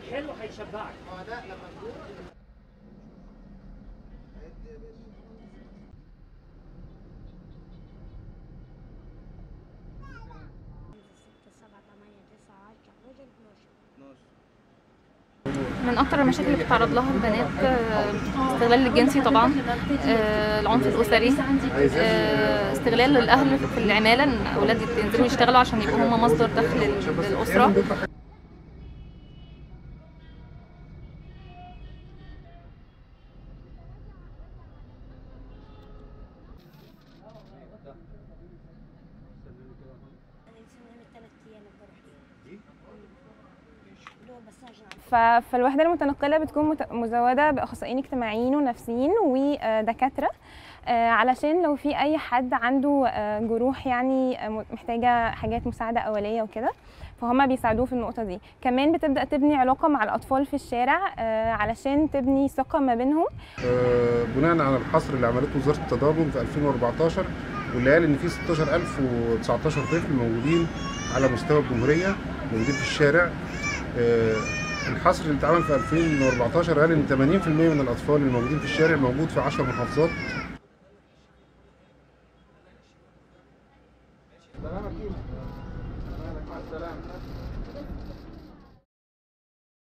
حلو هيشبعك اه لا لما تدور عد يا باشا من اكتر المشاكل اللي بتتعرض لها البنات آه، الاستغلال الجنسي طبعا آه، العنف الاسري آه، استغلال الاهل في العماله ان اولاد ينزلوا يشتغلوا عشان يبقوا هم مصدر دخل لل- للاسره ف- فالوحدة المتنقلة بتكون مت- مزودة بأخصائيين اجتماعيين ونفسيين ودكاترة آه، علشان لو في أي حد عنده آه، جروح يعني آه، م- محتاجة حاجات مساعدة أولية وكده فهم بيساعدوه في النقطة دي كمان بتبدأ تبني علاقة مع الأطفال في الشارع آه، علشان تبني ثقة ما بينهم آه، بناء على الحصر اللي عملته وزاره التضامن في 2014 واللي قال ان في 16019 طفل موجودين على مستوى الجمهوريه موجودين في الشارع آه، الحصر اللي اتعمل في 2014 قال ان 80% من الاطفال الموجودين في الشارع موجود في 10 محافظات سلامك يوسف سلامك مع السلامه